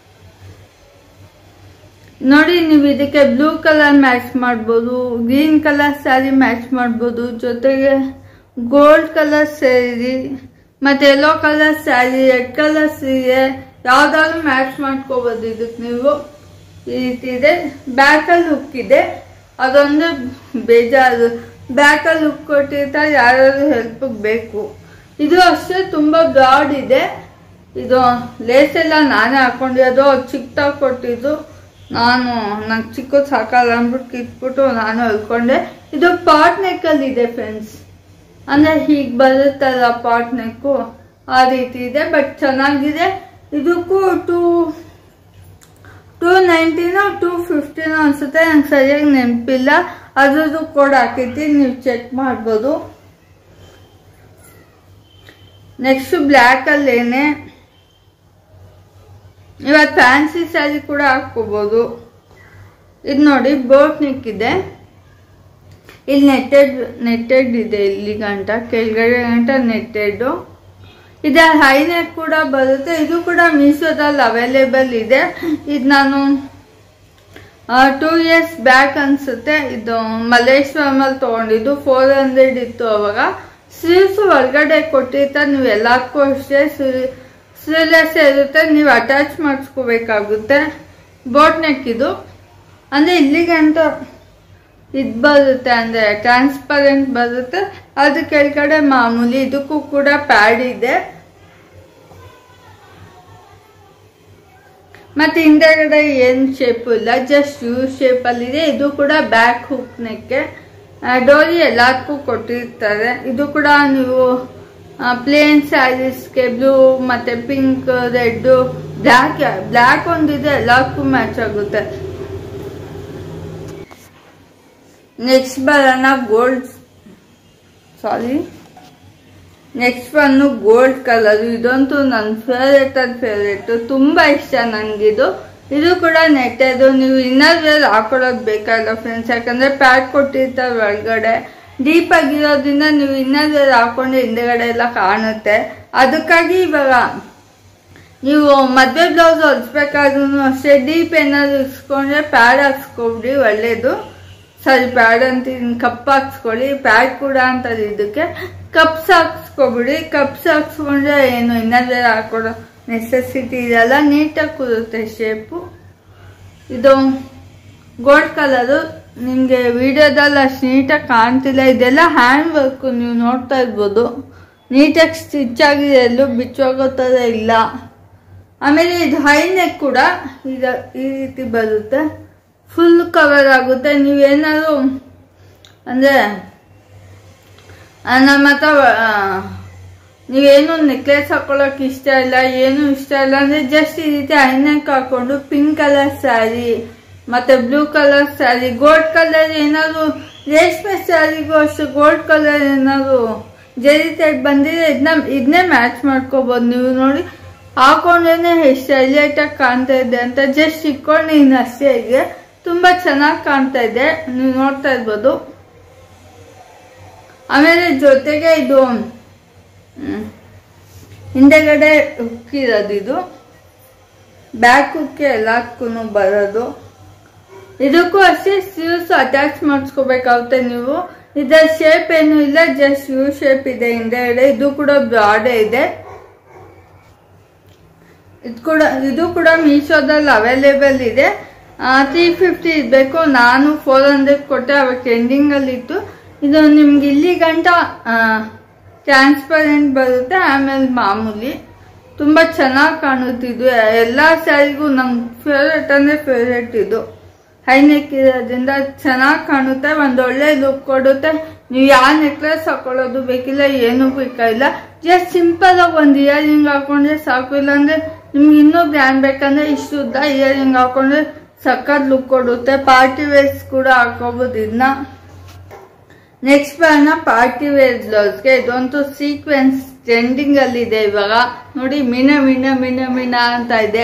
ನೋಡಿ ನೀವು ಇದಕ್ಕೆ ಬ್ಲೂ ಕಲರ್ ಮ್ಯಾಚ್ ಮಾಡ್ಬೋದು ಗ್ರೀನ್ ಕಲರ್ ಸ್ಯಾರಿ ಮ್ಯಾಚ್ ಮಾಡ್ಬೋದು ಜೊತೆಗೆ ಗೋಲ್ಡ್ ಕಲರ್ ಸ್ಯಾರಿ ಮತ್ತೆ yellow colour sari red colour ಸೀರೆ ಯಾವ್ದಾದ್ರು ಮ್ಯಾಚ್ ಮಾಡ್ಕೋಬೋದು ಇದಕ್ಕೆ ನೀವು ಈ ರೀತಿ ಇದೆ ಬ್ಯಾಕಲ್ಲಿ ಹುಕ್ ಇದೆ ಅದೊಂದು ಬೇಜಾರು ಬ್ಯಾಕಲ್ಲಿ ಹುಕ್ ಕೊಟ್ಟಿರ್ತಾರೆ ಯಾರಾದ್ರೂ ಹೆಲ್ಪ್ ಬೇಕು ಇದು ಅಷ್ಟೇ ತುಂಬ ಬ್ರಾಡ್ ಇದೆ ಇದು ಲೇಸ್ ಎಲ್ಲ ನಾನೇ ಹಾಕೊಂಡಿರೋದು ಅದು ಚಿಕ್ಕದಾಗಿ ಕೊಟ್ಟಿದ್ದು ನಾನು ನಂಗೆ ಚಿಕ್ಕದು ಸಾಕಲ್ಲ ಅಂದ್ಬಿಟ್ಟು ಕಿತ್ಬಿಟ್ಟು ನಾನು ಹೊಲ್ಕೊಂಡೆ ಇದು ಪಾಟ್ ನೆಕ್ಕಲ್ಲಿ ಇದೆ ಫ್ರೆಂಡ್ಸ್ ಅಂದರೆ ಹೀಗೆ ಬರುತ್ತಲ್ಲ ಪಾಟ್ ನೆಕ್ಕು ಆ ರೀತಿ ಇದೆ ಬಟ್ ಚೆನ್ನಾಗಿದೆ ಇದಕ್ಕೂ ಟೂ ಟೂ ನೈಂಟಿನೋ ಟೂ ಫಿಫ್ಟಿನೋ ಅನ್ಸುತ್ತೆ ನಂಗೆ ಸರಿಯಾಗಿ ನೆನಪಿಲ್ಲ ಅದ್ರದ್ದು ಕೋಡ್ ಹಾಕಿರ್ತೀನಿ ನೀವು ಚೆಕ್ ಮಾಡ್ಬೋದು ನೆಕ್ಸ್ಟ್ ಬ್ಲ್ಯಾಕಲ್ಲೇನೆ ಇವತ್ತು ಫ್ಯಾನ್ಸಿ ಸ್ಯಾರಿ ಕೂಡ ಹಾಕ್ಕೋಬೋದು ಇದು ನೋಡಿ ಬೋಟ್ ನೆಕ್ ಇದೆ ಇಲ್ಲಿ ನೆಟ್ಟೆಡ್ ನೆಟ್ಟೆಡ್ ಇದೆ ಇಲ್ಲಿ ಗಂಟ ಕೆಳಗಡೆ ಗಂಟ ನೆಟ್ಟೆಡ್ ಇದೆ ಹೈ ನೆಕ್ ಕೂಡ ಬರುತ್ತೆ ಇದು ಕೂಡ ಮೀಶೋದಲ್ಲಿ ಅವೈಲೇಬಲ್ ಇದೆ ಇದು ನಾನು ಟೂ ಇಯರ್ಸ್ ಬ್ಯಾಕ್ ಅನ್ಸುತ್ತೆ ಇದು ಮಲ್ಲೇಶ್ವರಮಲ್ಲಿ ತೊಗೊಂಡಿದ್ದು ಫೋರ್ ಹಂಡ್ರೆಡ್ ಇತ್ತು ಅವಾಗ ಸ್ಲೀವ್ಸ್ ಹೊರಗಡೆ ಕೊಟ್ಟಿರ್ತಾರೆ ನೀವು ಎಲ್ಲದಕ್ಕೂ ಅಷ್ಟೇ ಸ್ಲೀವ್ಲೆಸ್ ಇರುತ್ತೆ ನೀವು ಅಟ್ಯಾಚ್ ಮಾಡಿಸ್ಕೋಬೇಕಾಗುತ್ತೆ ಬೋಟ್ ನೆಕ್ ಇದು ಅಂದರೆ ಇಲ್ಲಿಗಂಟ ಇದು ಬರುತ್ತೆ ಅಂದರೆ ಟ್ರಾನ್ಸ್ಪರೆಂಟ್ ಬರುತ್ತೆ ಅದು ಕೆಳಗಡೆ ಮಾಮೂಲಿ ಇದಕ್ಕೂ ಕೂಡ ಪ್ಯಾಡ್ ಇದೆ ಮತ್ತೆ ಹಿಂದೆಗಡೆ ಏನು ಶೇಪು ಇಲ್ಲ ಜಸ್ಟ್ ಯು ಶೇಪಲ್ಲಿದೆ ಇದು ಕೂಡ ಬ್ಯಾಕ್ ಹುಕ್ ನೆಕ್ಕೆ ಡೋರಿ ಎಲ್ಲದಕ್ಕೂ ಕೊಟ್ಟಿರ್ತಾರೆ ಇದು ಕೂಡ ನೀವು ಪ್ಲೇನ್ ಸ್ಯಾರೀಸ್ಗೆ ಬ್ಲೂ ಮತ್ತೆ ಪಿಂಕ್ ರೆಡ್ ಬ್ಲ್ಯಾಕ್ ಬ್ಲ್ಯಾಕ್ ಒಂದಿದೆ ಎಲ್ಲದಕ್ಕೂ ಮ್ಯಾಚ್ ಆಗುತ್ತೆ ನೆಕ್ಸ್ಟ್ ಬರೋಣ ಗೋಲ್ಡ್ ಸಾರಿ ನೆಕ್ಸ್ಟ್ ಒಂದು ಗೋಲ್ಡ್ ಕಲರ್ ಇದಂತೂ ನನ್ನ ಫೇವ್ರೇಟ್ ಅದು ಫೇವ್ರೇಟ್ ತುಂಬ ಇಷ್ಟ ನನಗಿದು ಇದು ಕೂಡ ನೆಟ್ಟದು ನೀವು ಇನ್ನರ್ ವೇರ್ ಹಾಕೊಳ್ಳೋದು ಬೇಕಾಗಿಲ್ಲ ಫ್ರೆಂಡ್ಸ್ ಯಾಕಂದರೆ ಪ್ಯಾಡ್ ಕೊಟ್ಟಿರ್ತಾರೆ ಒಳಗಡೆ ಡೀಪ್ ಆಗಿರೋದ್ರಿಂದ ನೀವು ಇನ್ನರ್ ವೇರ್ ಹಾಕೊಂಡು ಹಿಂದೆಗಡೆ ಎಲ್ಲ ಕಾಣುತ್ತೆ ಅದಕ್ಕಾಗಿ ಇವಾಗ ನೀವು ಮದುವೆ ಬ್ಲೌಸ್ ಹೊಲಿಸ್ಬೇಕಾದ್ರೂ ಅಷ್ಟೇ ಡೀಪ್ ಏನಾದ್ರು ಇಸ್ಕೊಂಡ್ರೆ ಪ್ಯಾಡ್ ಹಾಕ್ಸ್ಕೊಬಿಡಿ ಒಳ್ಳೇದು ಸರಿ ಪ್ಯಾಡ್ ಅಂತೀನಿ ಕಪ್ ಹಾಕ್ಸ್ಕೊಳ್ಳಿ ಪ್ಯಾಡ್ ಕೂಡ ಅಂತದೆ ಇದಕ್ಕೆ ಕಪ್ಸ್ ಹಾಕ್ಸ್ಕೊಬಿಡಿ ಕಪ್ಸ್ ಹಾಕ್ಸ್ಕೊಂಡ್ರೆ ಏನು ಇನ್ನದೇ ಹಾಕೊಡೋ ನೆಸೆಸಿಟಿ ಇದೆಲ್ಲ ನೀಟಾಗಿ ಕೂರುತ್ತೆ ಶೇಪು ಇದು ಗೋಲ್ಡ್ ಕಲರು ನಿಮಗೆ ವಿಡಿಯೋದಲ್ಲಿ ಅಷ್ಟು ನೀಟಾಗಿ ಕಾಣ್ತಿಲ್ಲ ಇದೆಲ್ಲ ಹ್ಯಾಂಡ್ ವರ್ಕು ನೀವು ನೋಡ್ತಾ ಇರ್ಬೋದು ನೀಟಾಗಿ ಸ್ಟಿಚ್ ಆಗಿದೆ ಎಲ್ಲೂ ಬಿಚ್ಚೋಗೋ ಥರ ಇಲ್ಲ ಆಮೇಲೆ ಇದು ಹೈ ನೆಕ್ ಕೂಡ ಈಗ ಈ ರೀತಿ ಬರುತ್ತೆ ಫುಲ್ ಕವರ್ ಆಗುತ್ತೆ ನೀವೇನಾದ್ರು ಅಂದರೆ ನಮ್ಮ ಹತ್ರ ಆ, ನೀವೇನು ನೆಕ್ಲೆಸ್ ಹಾಕೊಳ್ಳೋಕೆ ಇಷ್ಟ ಇಲ್ಲ ಏನು ಇಷ್ಟ ಇಲ್ಲ ಅಂದ್ರೆ ಜಸ್ಟ್ ಈ ರೀತಿ ಐನಕ್ ಹಾಕೊಂಡು ಪಿಂಕ್ ಕಲರ್ ಸ್ಯಾರಿ ಮತ್ತೆ blue colour sari gold colour ಏನಾದ್ರು ರೇಷ್ಮೆ ಸ್ಯಾರಿಗೂ ಅಷ್ಟು ಗೋಲ್ಡ್ ಕಲರ್ ಏನಾದ್ರು ಜರಿ ಟೈಪ್ ಬಂದಿದೆ ಇದನ್ನ ಇದನ್ನೇ ಮ್ಯಾಚ್ ಮಾಡ್ಕೋಬಹುದು ನೀವು ನೋಡಿ ಹಾಕೊಂಡ್ರೇನೆ ಎಷ್ಟು ಹೈಲೈಟ್ ಆಗಿ ಕಾಣ್ತಾ ಇದೆ ಅಂತ ಜಸ್ಟ್ ಇಟ್ಕೊಂಡಿದ್ದೀನಿ ಅಷ್ಟೇ ಇದೆ ತುಂಬಾ ಚೆನ್ನಾಗಿ ಕಾಣ್ತಾ ಇದೆ ನೀವು ನೋಡ್ತಾ ಇರ್ಬೋದು ಆಮೇಲೆ ಜೊತೆಗೆ ಇದು ಹ್ಮ್, ಹಿಂದೆಗಡೆ ಹುಕ್ ಇರೋದು ಇದು ಬ್ಯಾಕ್ ಹುಕ್ಕೆ ಎಲ್ಲದಕ್ಕೂ ಬರೋದು ಇದಕ್ಕೂ ಅಷ್ಟೇ ಸ್ಲೀವ್ಸ್ ಅಟ್ಯಾಚ್ ಮಾಡಿಸ್ಕೋಬೇಕಾಗುತ್ತೆ ನೀವು ಇದರ ಶೇಪ್ ಏನು ಇಲ್ಲ ಜಸ್ಟ್ ಯು ಶೇಪ್ ಇದೆ ಹಿಂದೆಗಡೆ ಇದು ಕೂಡ ಬ್ರಾಡೇ ಇದೆ ಇದು ಕೂಡ ಇದು ಕೂಡ ಮೀಶೋದಲ್ಲಿ ಅವೈಲೇಬಲ್ ಇದೆ ತ್ರೀ ಫಿಫ್ಟಿ ಇರಬೇಕು ನಾನು ಫೋರ್ ಹಂಡ್ರೆಡ್ ಕೊಟ್ಟೆ ಅವಾಗ ಟ್ರೆಂಡಿಂಗಲ್ಲಿ ಇತ್ತು ಇದು ನಿಮ್ಗೆ ಇಲ್ಲಿ ಗಂಟ ಟ್ರಾನ್ಸ್ಪರೆಂಟ್ ಬರುತ್ತೆ ಆಮೇಲೆ ಮಾಮೂಲಿ ತುಂಬ ಚೆನ್ನಾಗಿ ಕಾಣುತ್ತೆ ಇದು ಎಲ್ಲ ಸ್ಯಾರಿಗೂ ನಂಗೆ ಫೇವ್ರೆಟ್ ಅಂದರೆ ಫೇವ್ರೆಟ್ ಇದು ಹೈ ನೆಕ್ ಇರೋದ್ರಿಂದ ಚೆನ್ನಾಗಿ ಕಾಣುತ್ತೆ ಒಂದು ಒಳ್ಳೆ ಲುಕ್ ಕೊಡುತ್ತೆ ನೀವು ಯಾವ ನೆಕ್ಲೆಸ್ ಹಾಕೊಳ್ಳೋದು ಬೇಕಿಲ್ಲ ಏನೂ ಬೇಕಾಗಿಲ್ಲ ಜಸ್ಟ್ ಸಿಂಪಲ್ ಆಗಿ ಒಂದು ಇಯರಿಂಗ್ ಹಾಕೊಂಡ್ರೆ ಸಾಕು ಇಲ್ಲಾಂದ್ರೆ ನಿಮ್ಗೆ ಇನ್ನೂ ಗ್ರ್ಯಾಂಡ್ ಬೇಕಂದ್ರೆ ಇಷ್ಟು ಉದ್ದ ಇಯರಿಂಗ್ ಹಾಕೊಂಡ್ರೆ ಸಖತ್ ಲುಕ್ ಕೊಡುತ್ತೆ ಪಾರ್ಟಿ ವೇರ್ಸ್ ಕೂಡ ಹಾಕೋಬಹುದು ಇದನ್ನ ನೆಕ್ಸ್ಟ್ ಬರೋಣ ಪಾರ್ಟಿ ವೇರ್ ಬ್ಲೌಸ್ಗೆ ಇದೊಂದು ಸೀಕ್ವೆನ್ಸ್ ಟ್ರೆಂಡಿಂಗ್ ಅಲ್ಲಿ ಇದೆ ಇವಾಗ ನೋಡಿ ಮಿನ ಮಿನ ಮಿನ ಮಿನ ಅಂತ ಇದೆ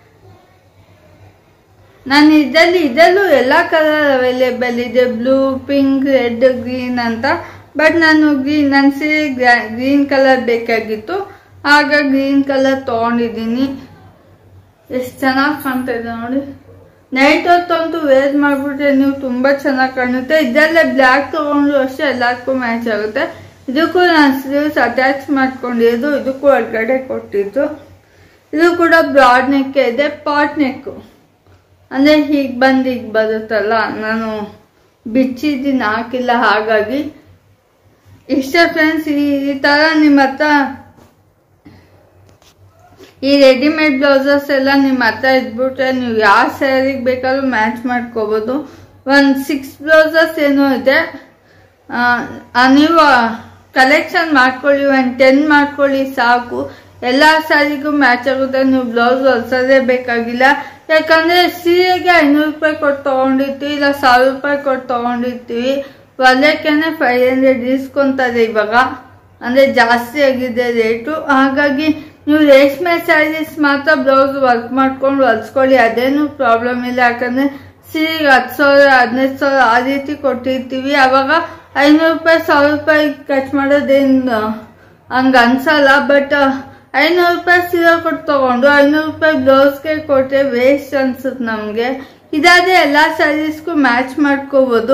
ನಾನು ಇದರಲ್ಲಿ ಇದರಲ್ಲೂ ಎಲ್ಲ ಕಲರ್ ಅವೈಲೇಬಲ್ ಇದೆ ಬ್ಲೂ ಪಿಂಕ್ ರೆಡ್ ಗ್ರೀನ್ ಅಂತ ಬಟ್ ನಾನು ಗ್ರೀನ್ ನನ್ನ ಸೀರೆ ಗ್ರೀನ್ ಕಲರ್ ಬೇಕಾಗಿತ್ತು ಆಗ ಗ್ರೀನ್ ಕಲರ್ ತೊಗೊಂಡಿದ್ದೀನಿ ಎಷ್ಟು ಚೆನ್ನಾಗಿ ಕಾಣ್ತಾ ಇದೆ ನೋಡಿ ನೈಟ್ ಹೊತ್ತಂತೂ ವೇರ್ ಮಾಡಿಬಿಟ್ರೆ ನೀವು ತುಂಬ ಚೆನ್ನಾಗಿ ಕಾಣುತ್ತೆ ಇದರಲ್ಲೇ ಬ್ಲ್ಯಾಕ್ ತೊಗೊಂಡ್ರು ಅಷ್ಟೇ ಎಲ್ಲದಕ್ಕೂ ಮ್ಯಾಚ್ ಆಗುತ್ತೆ ಇದಕ್ಕೂ ನಾನು ಸ್ಲೀವ್ಸ್ ಅಟ್ಯಾಚ್ ಮಾಡ್ಕೊಂಡಿದ್ದು ಇದಕ್ಕೂ ಒಳಗಡೆ ಕೊಟ್ಟಿದ್ದು ಇದು ಕೂಡ ಬ್ರಾಡ್ ನೆಕ್ ಇದೆ ಪಾಟ್ ನೆಕ್ಕು ಅಂದರೆ ಹೀಗೆ ಬಂದು ಈಗ ಬರುತ್ತಲ್ಲ ನಾನು ಬಿಚ್ಚಿದ್ದೀನಿ ಹಾಕಿಲ್ಲ ಹಾಗಾಗಿ ಇಷ್ಟ ಫ್ರೆಂಡ್ಸ್ ಈ ಈ ಥರ ನಿಮ್ಮ ಹತ್ರ ಈ ರೆಡಿಮೇಡ್ ಬ್ಲೌಸಸ್ ಎಲ್ಲ ನಿಮ್ಮ ಹತ್ರ ಇದ್ಬಿಟ್ರೆ ನೀವು ಯಾವ ಸ್ಯಾರಿಗೆ ಬೇಕಾದ್ರೂ ಮ್ಯಾಚ್ ಮಾಡ್ಕೋಬೋದು ಒಂದು ಸಿಕ್ಸ್ ಬ್ಲೌಸಸ್ ಏನೋ ಇದೆ ಆ, ಆ, ನೀವು ಕಲೆಕ್ಷನ್ ಮಾಡ್ಕೊಳ್ಳಿ ಒಂದು ಟೆನ್ ಮಾಡ್ಕೊಳ್ಳಿ ಸಾಕು ಎಲ್ಲ ಸ್ಯಾರಿಗೂ ಮ್ಯಾಚ್ ಆಗುತ್ತೆ ನೀವು ಬ್ಲೌಸ್ ಹೊಲ್ಸೋದೇ ಬೇಕಾಗಿಲ್ಲ ಯಾಕಂದ್ರೆ ಸೀರೆಗೆ ಐನೂರು ರೂಪಾಯಿ ಕೊಟ್ಟು ತೊಗೊಂಡಿರ್ತೀವಿ ಇಲ್ಲ ಸಾವಿರ ರೂಪಾಯಿ ಕೊಟ್ಟು ತೊಗೊಂಡಿರ್ತೀವಿ ಹೊಲಿಯೋಕೆನೆ ಫೈವ್ ಹಂಡ್ರೆಡ್ ಇಸ್ಕೊಂತಾರೆ ಇವಾಗ ಅಂದ್ರೆ ಜಾಸ್ತಿ ಆಗಿದೆ ರೇಟು ಹಾಗಾಗಿ ನೀವು ರೇಷ್ಮೆ ಸ್ಯಾರೀಸ್ ಮಾತ್ರ ಬ್ಲೌಸ್ ವರ್ಕ್ ಮಾಡ್ಕೊಂಡು ಹೊಲ್ಸ್ಕೊಳ್ಳಿ ಅದೇನು ಪ್ರಾಬ್ಲಮ್ ಇಲ್ಲ ಯಾಕಂದ್ರೆ ಸೀರೆಗೆ ಹತ್ತು ಸಾವಿರ ಹದಿನೈದು ಸಾವಿರ ಆ ರೀತಿ ಕೊಟ್ಟಿರ್ತೀವಿ ಅವಾಗ ಐನೂರು ರೂಪಾಯಿ ಸಾವಿರ ರೂಪಾಯಿ ಖರ್ಚು ಮಾಡೋದೇನು ಹಂಗ ಅನ್ಸಲ್ಲ ಬಟ್ ಐನೂರು ರೂಪಾಯಿ ಸೀರೆ ಕೊಟ್ಟು ತಗೊಂಡು ಐನೂರು ರೂಪಾಯಿ ಬ್ಲೌಸ್ಗೆ ಕೊಟ್ಟರೆ ವೇಸ್ಟ್ ಅನ್ಸುತ್ತೆ ನಮಗೆ ಇದಾದ್ರೆ ಎಲ್ಲ ಸ್ಯಾರೀಸ್ಗೂ ಮ್ಯಾಚ್ ಮಾಡ್ಕೋಬೋದು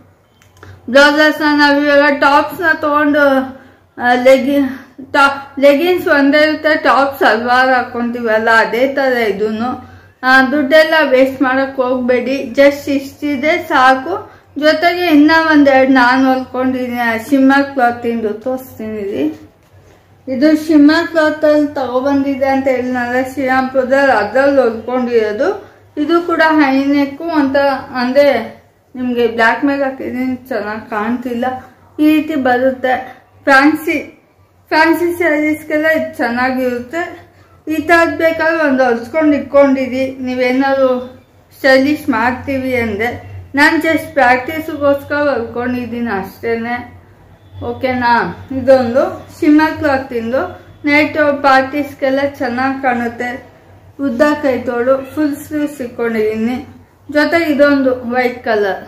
ಬ್ಲೌಸಸ್ನ ನಾವು ಇವಾಗ ಟಾಪ್ಸ್ನ ತೊಗೊಂಡು ಲೆಗಿ ಟಾ ಲೆಗಿನ್ಸ್ ಒಂದೇ ಇರುತ್ತೆ ಟಾಪ್ ಸಲ್ವಾರ್ ಹಾಕೊಂತೀವಲ್ಲ ಅದೇ ಥರ ಇದೂ ದುಡ್ಡೆಲ್ಲ ವೇಸ್ಟ್ ಮಾಡಕ್ ಹೋಗ್ಬೇಡಿ ಜಸ್ಟ್ ಇಷ್ಟಿದೆ ಸಾಕು ಜೊತೆಗೆ ಇನ್ನ ಒಂದೆರಡು ನಾನು ಹೊಲ್ಕೊಂಡಿದ್ದೀನಿ ಶಿಮ್ಮರ್ ಕ್ಲಾತಿಂದು ತೋರಿಸ್ತೀನಿ ಇರಿ. ಇದು ಶಿಮ್ಮರ್ ಕ್ಲಾತ್ ಅಲ್ಲಿ ತಗೊಬಂದಿದೆ ಅಂತ ಹೇಳಿದ್ನಲ್ಲ ಶ್ರೀರಾಮ್ಪುರದಲ್ಲಿ ಅದ್ರಲ್ಲಿ ಹೊಲ್ಕೊಂಡಿರೋದು ಇದು ಕೂಡ ಹೈನೆಕ್ಕು ಅಂತ ಅಂದ್ರೆ ನಿಮ್ಗೆ ಬ್ಲ್ಯಾಕ್ ಮೇಲೆ ಹಾಕಿದೀನಿ ಚೆನ್ನಾಗಿ ಕಾಣ್ತಿಲ್ಲ ಈ ರೀತಿ ಬರುತ್ತೆ ಫ್ಯಾನ್ಸಿ ಫ್ಯಾನ್ಸಿ ಸ್ಯಾರೀಸ್ಗೆಲ್ಲ ಇದು ಚೆನ್ನಾಗಿರುತ್ತೆ ಈ ಥರದ್ದು ಬೇಕಾದ್ರೆ ಒಂದು ಹೊಲ್ಸ್ಕೊಂಡು ಇಟ್ಕೊಂಡಿರಿ ನೀವೇನಾದ್ರು ಸ್ಟೈಲಿಶ್ ಮಾಡ್ತೀವಿ ಅಂದರೆ ನಾನು ಜಸ್ಟ್ ಪ್ರಾಕ್ಟೀಸ್ಗೋಸ್ಕರ ಹೊಲ್ಕೊಂಡಿದ್ದೀನಿ ಅಷ್ಟೇನೆ ಓಕೆನಾ ಇದೊಂದು ಶಿಮ್ಮರ್ ಕ್ಲಾತಿಂದು ನೈಟ್ ಪಾರ್ಟೀಸ್ಗೆಲ್ಲ ಚೆನ್ನಾಗಿ ಕಾಣುತ್ತೆ ಉದ್ದ ಕೈ ತೋಳು ಫುಲ್ ಸ್ಲೀವ್ಸ್ ಇಟ್ಕೊಂಡಿದ್ದೀನಿ ಜೊತೆಗೆ ಇದೊಂದು ವೈಟ್ ಕಲರ್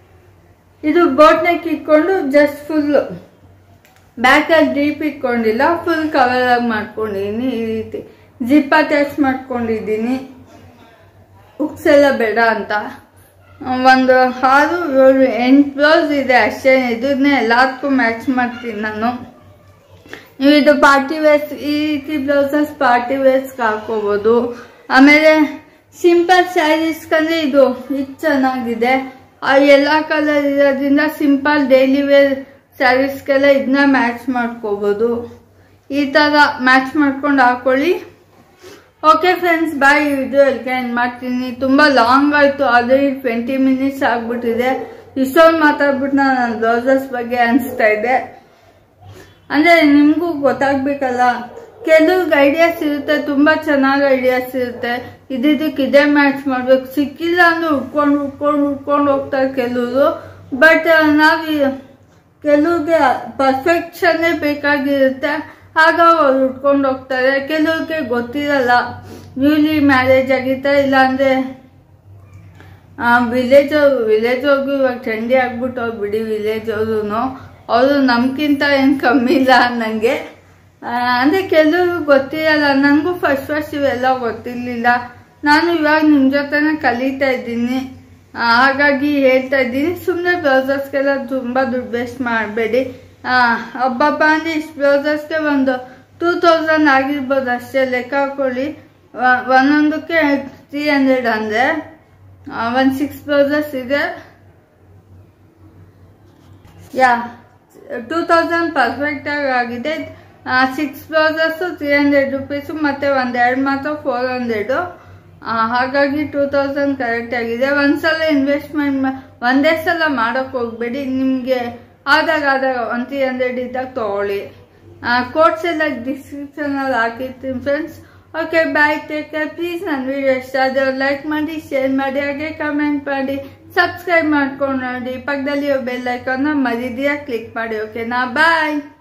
ಇದು ಬೋಟ್ ನೆಕ್ ಇಟ್ಕೊಂಡು ಜಸ್ಟ್ ಫುಲ್ಲು ಬ್ಯಾಕಲ್ಲಿ ಡೀಪ್ ಇಟ್ಕೊಂಡಿಲ್ಲ ಫುಲ್ ಕವರ್ ಆಗಿ ಮಾಡ್ಕೊಂಡಿದ್ದೀನಿ ಈ ರೀತಿ ಜಿಪ್ ಅಟ್ಯಾಚ್ ಮಾಡ್ಕೊಂಡಿದ್ದೀನಿ ಹುಕ್ಸ್ ಎಲ್ಲ ಬೇಡ ಅಂತ ಒಂದು ಆರು ಏಳು ಎಂಟು ಬ್ಲೌಸ್ ಇದೆ ಅಷ್ಟೇ ಇದನ್ನೇ ಎಲ್ಲದಕ್ಕೂ ಮ್ಯಾಚ್ ಮಾಡ್ತೀನಿ ನಾನು ನೀವು ಇದು ಪಾರ್ಟಿ ವೇರ್ಸ್ ಈ ರೀತಿ ಬ್ಲೌಸಸ್ ಪಾರ್ಟಿ ವೇರ್ಸ್ಗೆ ಹಾಕೋಬೋದು ಆಮೇಲೆ ಸಿಂಪಲ್ ಸ್ಯಾರೀಸ್ಗಂದ್ರೆ ಇದು ಇದು ಚೆನ್ನಾಗಿದೆ ಆ ಎಲ್ಲ ಕಲರ್ ಇರೋದ್ರಿಂದ ಸಿಂಪಲ್ ಡೈಲಿ ವೇರ್ ಸ್ಯಾರೀಸ್ಗೆಲ್ಲ ಇದನ್ನ ಮ್ಯಾಚ್ ಮಾಡ್ಕೋಬೋದು ಈ ಥರ ಮ್ಯಾಚ್ ಮಾಡ್ಕೊಂಡು ಹಾಕೊಳ್ಳಿ ಓಕೆ ಫ್ರೆಂಡ್ಸ್ ಬಾಯ್ ವಿಡಿಯೋ ಎಲ್ಕೆ ಎಂಡ್ ಮಾಡ್ತೀನಿ ತುಂಬ ಲಾಂಗ್ ಆಯಿತು ಆಲ್ರೆಡಿ ಟ್ವೆಂಟಿ ಮಿನಿಟ್ಸ್ ಆಗ್ಬಿಟ್ಟಿದೆ ಇಷ್ಟೊಂದು ಮಾತಾಡ್ಬಿಟ್ಟು ನಾನು ಬ್ಲೌಸಸ್ ಬಗ್ಗೆ ಅನಿಸ್ತಾ ಇದೆ ಅಂದರೆ ನಿಮಗೂ ಗೊತ್ತಾಗ್ಬೇಕಲ್ಲ ಕೆಲವ್ರಿಗೆ ಐಡಿಯಾಸ್ ಇರುತ್ತೆ ತುಂಬ ಚೆನ್ನಾಗಿ ಐಡಿಯಾಸ್ ಇರುತ್ತೆ ಇದಿದ್ದಕ್ಕೆ ಇದೇ ಮ್ಯಾಚ್ ಮಾಡ್ಬೇಕು ಸಿಕ್ಕಿಲ್ಲ ಅಂದ್ರೆ ಉಟ್ಕೊಂಡು ಉಟ್ಕೊಂಡು ಉಟ್ಕೊಂಡು ಹೋಗ್ತಾರೆ ಕೆಲವರು ಬಟ್ ನಾವು ಕೆಲವ್ರಿಗೆ ಪರ್ಫೆಕ್ಷನ್ನೇ ಬೇಕಾಗಿರುತ್ತೆ ಆಗ ಅವ್ರು ಉಟ್ಕೊಂಡು ಹೋಗ್ತಾರೆ ಕೆಲವ್ರಿಗೆ ಗೊತ್ತಿರಲ್ಲ ನ್ಯೂಲಿ ಮ್ಯಾರೇಜ್ ಆಗಿರ್ತಾರೆ ಇಲ್ಲಾಂದ್ರೆ ವಿಲೇಜ್ ಅವರು ವಿಲೇಜ್ ಅವ್ರಿಗೂ ಇವಾಗ ಟ್ರೆಂಡಿ ಆಗ್ಬಿಟ್ಟು ಅವ್ರು ಬಿಡಿ ವಿಲೇಜ್ ಅವರು ಅವರು ನಮ್ಗಿಂತ ಏನು ಕಮ್ಮಿ ಇಲ್ಲ ನನಗೆ ಅಂದರೆ ಕೆಲವರು ಗೊತ್ತಿರಲ್ಲ ನನಗೂ ಫಸ್ಟ್ ಫಸ್ಟ್ ಇವೆಲ್ಲ ಗೊತ್ತಿರಲಿಲ್ಲ ನಾನು ಇವಾಗ ನಿಮ್ಮ ಜೊತೆನೇ ಕಲಿತಾ ಇದ್ದೀನಿ ಆ, ಹಾಗಾಗಿ ಹೇಳ್ತಾ ಇದ್ದೀನಿ ಸುಮ್ಮನೆ ಬ್ಲೌಸಸ್ಗೆಲ್ಲ ತುಂಬ ದುಡ್ಡು ವೇಸ್ಟ್ ಮಾಡಬೇಡಿ ಹಬ್ಬಬ್ಬ ಅಂದರೆ ಇಷ್ಟು ಬ್ಲೌಸಸ್ಗೆ ಒಂದು ಟೂ ತೌಸಂಡ್ ಆಗಿರ್ಬೋದು ಅಷ್ಟೇ ಲೆಕ್ಕ ಹಾಕೊಳ್ಳಿ ವ- ಒಂದೊಂದಕ್ಕೆ ತ್ರೀ ಹಂಡ್ರೆಡ್ ಅಂದರೆ ಒಂದು ಸಿಕ್ಸ್ ಬ್ಲೌಸಸ್ ಇದೆ ಯಾ ಟೂ ತೌಸಂಡ್ ಪರ್ಫೆಕ್ಟಾಗಿ ಆಗಿದೆ six blouses three hundred rupees ಮತ್ತು ಒಂದೆರಡು ಮಾತ್ರ ಫೋರ್ ಹಂಡ್ರೆಡು ಹಾಗಾಗಿ ಟೂ ತೌಸಂಡ್ ಕರೆಕ್ಟ್ ಆಗಿದೆ ಒಂದ್ಸಲ ಇನ್ವೆಸ್ಟ್ಮೆಂಟ್ ಒಂದೇ ಸಲ ಮಾಡೋಕ್ಕೆ ಹೋಗ್ಬೇಡಿ ನಿಮಗೆ ಆದಾಗ ಆದಾಗ ಒನ್ ತ್ರೀ ಹಂಡ್ರೆಡ್ ಇದ್ದಾಗ ತೊಗೊಳ್ಳಿ ಕೋಡ್ಸ್ ಎಲ್ಲ ಡಿಸ್ಕ್ರಿಪ್ಷನಲ್ಲಿ ಹಾಕಿರ್ತೀನಿ friends okay bye take care please ನನ್ನ ವಿಡಿಯೋ ಇಷ್ಟ ಆದರೆ ಲೈಕ್ ಮಾಡಿ ಶೇರ್ ಮಾಡಿ ಹಾಗೆ ಕಮೆಂಟ್ ಮಾಡಿ ಸಬ್ಸ್ಕ್ರೈಬ್ ಮಾಡ್ಕೊಂಡು ನೋಡಿ ಪಕ್ಕದಲ್ಲಿ ಬೆಲ್ ಐಕಾನ್ನ ಮರಿದಿಯ ಕ್ಲಿಕ್ ಮಾಡಿ ಓಕೆನಾ ಬಾಯ್